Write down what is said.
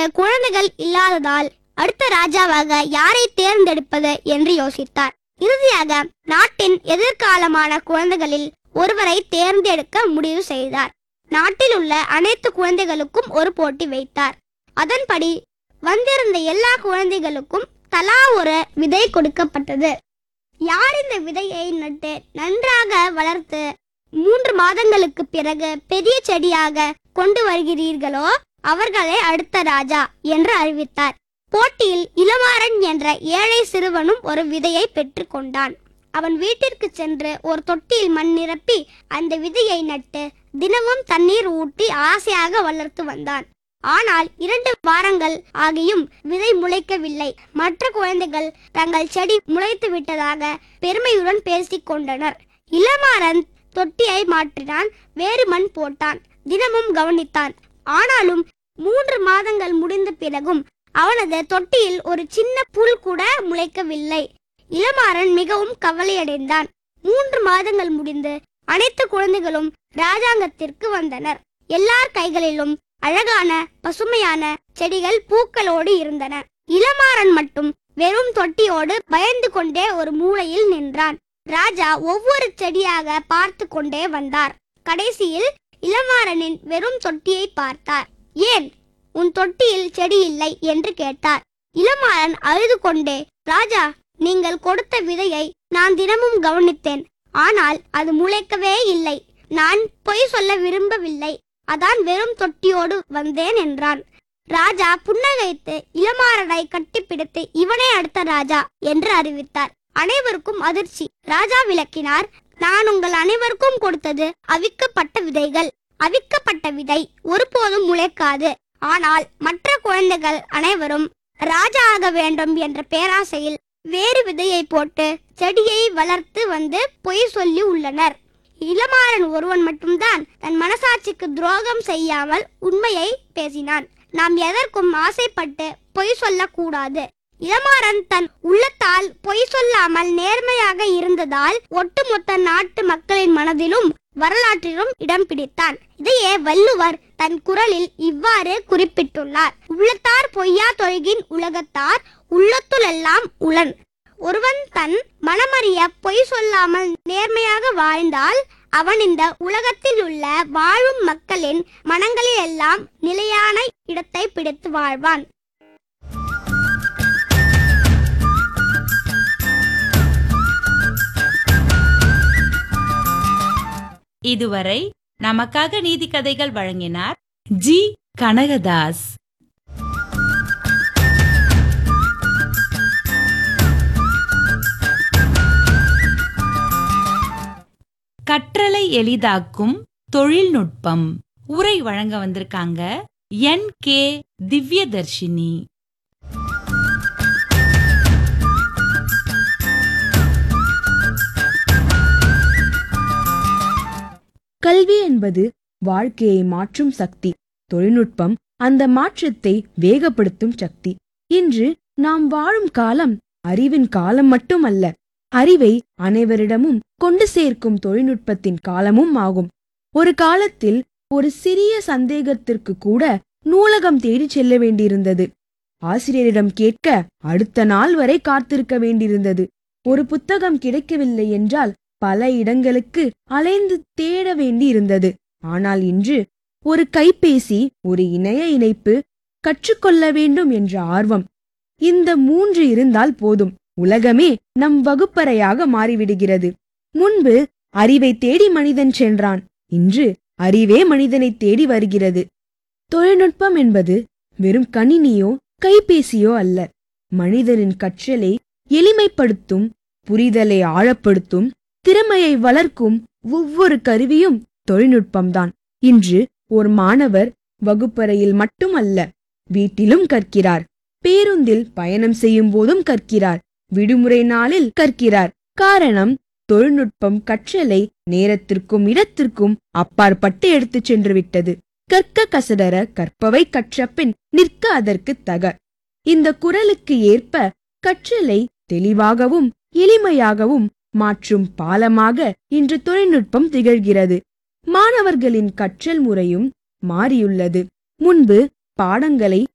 தங்கள் குழந்தைகள் இல்லாததால் அடுத்த ராஜாவாக யாரை தேர்ந்தெடுப்பது என்று யோசித்தார் இறுதியாக நாட்டின் எதிர்காலமான குழந்தைகளில் ஒருவரை தேர்ந்தெடுக்க முடிவு செய்தார் நாட்டில் உள்ள அனைத்து குழந்தைகளுக்கும் ஒரு போட்டி வைத்தார் அதன்படி வந்திருந்த எல்லா குழந்தைகளுக்கும் தலா ஒரு விதை கொடுக்கப்பட்டது யார் இந்த விதையை நட்டு நன்றாக வளர்த்து மூன்று மாதங்களுக்கு பிறகு பெரிய செடியாக கொண்டு வருகிறீர்களோ அவர்களே அடுத்த ராஜா என்று அறிவித்தார் போட்டியில் இளமாறன் என்ற ஏழை சிறுவனும் ஒரு விதையை பெற்றுக்கொண்டான் அவன் வீட்டிற்கு சென்று ஒரு தொட்டியில் மண் நிரப்பி அந்த விதையை நட்டு தினமும் தண்ணீர் ஊட்டி ஆசையாக வளர்த்து வந்தான் ஆனால் இரண்டு வாரங்கள் ஆகியும் விதை முளைக்கவில்லை மற்ற குழந்தைகள் தங்கள் செடி முளைத்து விட்டதாக பெருமையுடன் பேசிக் கொண்டனர் இளமாறன் தொட்டியை மாற்றினான் வேறு மண் போட்டான் தினமும் கவனித்தான் ஆனாலும் மூன்று மாதங்கள் முடிந்த பிறகும் அவனது தொட்டியில் ஒரு சின்ன புல் கூட முளைக்கவில்லை இளமாறன் மிகவும் கவலையடைந்தான் மூன்று மாதங்கள் முடிந்து அனைத்து குழந்தைகளும் ராஜாங்கத்திற்கு வந்தனர் எல்லார் கைகளிலும் அழகான பசுமையான செடிகள் பூக்களோடு இருந்தன இளமாறன் மட்டும் வெறும் தொட்டியோடு பயந்து கொண்டே ஒரு மூலையில் நின்றான் ராஜா ஒவ்வொரு செடியாக பார்த்து கொண்டே வந்தார் கடைசியில் இளமாறனின் வெறும் தொட்டியை பார்த்தார் ஏன் உன் தொட்டியில் செடி இல்லை என்று கேட்டார் இளமாறன் அழுது கொண்டே ராஜா நீங்கள் கொடுத்த விதையை நான் தினமும் கவனித்தேன் ஆனால் அது முளைக்கவே இல்லை நான் பொய் சொல்ல விரும்பவில்லை அதான் வெறும் தொட்டியோடு வந்தேன் என்றான் ராஜா புன்னகைத்து இளமாறனை கட்டிப்பிடித்து இவனே அடுத்த ராஜா என்று அறிவித்தார் அனைவருக்கும் அதிர்ச்சி ராஜா விளக்கினார் நான் உங்கள் அனைவருக்கும் கொடுத்தது அவிக்கப்பட்ட விதைகள் அவிக்கப்பட்ட விதை ஒருபோதும் முளைக்காது ஆனால் மற்ற குழந்தைகள் அனைவரும் ராஜா ஆக வேண்டும் என்ற பேராசையில் வேறு விதையை போட்டு செடியை வளர்த்து வந்து பொய் சொல்லி உள்ளனர் இளமாறன் ஒருவன் மட்டும்தான் தன் மனசாட்சிக்கு துரோகம் செய்யாமல் உண்மையை பேசினான் நாம் எதற்கும் ஆசைப்பட்டு பொய் சொல்லக்கூடாது இளமாறன் தன் உள்ளத்தால் பொய் சொல்லாமல் நேர்மையாக இருந்ததால் ஒட்டுமொத்த நாட்டு மக்களின் மனதிலும் வரலாற்றிலும் இடம் பிடித்தான் இதையே வள்ளுவர் தன் குரலில் இவ்வாறு குறிப்பிட்டுள்ளார் உள்ளத்தார் பொய்யா தொழுகின் உலகத்தார் உள்ளத்துளெல்லாம் உளன் ஒருவன் தன் மனமறிய பொய் சொல்லாமல் நேர்மையாக வாழ்ந்தால் அவன் இந்த உலகத்தில் உள்ள வாழும் மக்களின் மனங்களில் எல்லாம் நிலையான இடத்தை பிடித்து வாழ்வான் இதுவரை நமக்காக நீதி கதைகள் வழங்கினார் ஜி கனகதாஸ் கற்றலை எளிதாக்கும் தொழில்நுட்பம் உரை வழங்க வந்திருக்காங்க என் கே திவ்யதர்ஷினி கல்வி என்பது வாழ்க்கையை மாற்றும் சக்தி தொழில்நுட்பம் அந்த மாற்றத்தை வேகப்படுத்தும் சக்தி இன்று நாம் வாழும் காலம் அறிவின் காலம் மட்டுமல்ல அறிவை அனைவரிடமும் கொண்டு சேர்க்கும் தொழில்நுட்பத்தின் காலமும் ஆகும் ஒரு காலத்தில் ஒரு சிறிய சந்தேகத்திற்கு கூட நூலகம் தேடிச் செல்ல வேண்டியிருந்தது ஆசிரியரிடம் கேட்க அடுத்த நாள் வரை காத்திருக்க வேண்டியிருந்தது ஒரு புத்தகம் கிடைக்கவில்லை என்றால் பல இடங்களுக்கு அலைந்து தேட வேண்டி இருந்தது ஆனால் இன்று ஒரு கைபேசி ஒரு இணைய இணைப்பு கற்றுக்கொள்ள வேண்டும் என்ற ஆர்வம் இந்த மூன்று இருந்தால் போதும் உலகமே நம் வகுப்பறையாக மாறிவிடுகிறது முன்பு அறிவை தேடி மனிதன் சென்றான் இன்று அறிவே மனிதனை தேடி வருகிறது தொழில்நுட்பம் என்பது வெறும் கணினியோ கைபேசியோ அல்ல மனிதனின் கற்றலை எளிமைப்படுத்தும் புரிதலை ஆழப்படுத்தும் திறமையை வளர்க்கும் ஒவ்வொரு கருவியும் தொழில்நுட்பம்தான் இன்று ஒரு மாணவர் வகுப்பறையில் மட்டுமல்ல வீட்டிலும் கற்கிறார் பேருந்தில் பயணம் செய்யும் போதும் கற்கிறார் விடுமுறை நாளில் கற்கிறார் காரணம் தொழில்நுட்பம் கற்றலை நேரத்திற்கும் இடத்திற்கும் அப்பாற்பட்டு எடுத்துச் சென்று விட்டது கற்க கசடர கற்பவை கற்ற பின் நிற்க அதற்கு தக இந்த குரலுக்கு ஏற்ப கற்றலை தெளிவாகவும் எளிமையாகவும் மாற்றும் பாலமாக இன்று தொழில்நுட்பம் திகழ்கிறது மாணவர்களின் கற்றல் முறையும் மாறியுள்ளது முன்பு பாடங்களை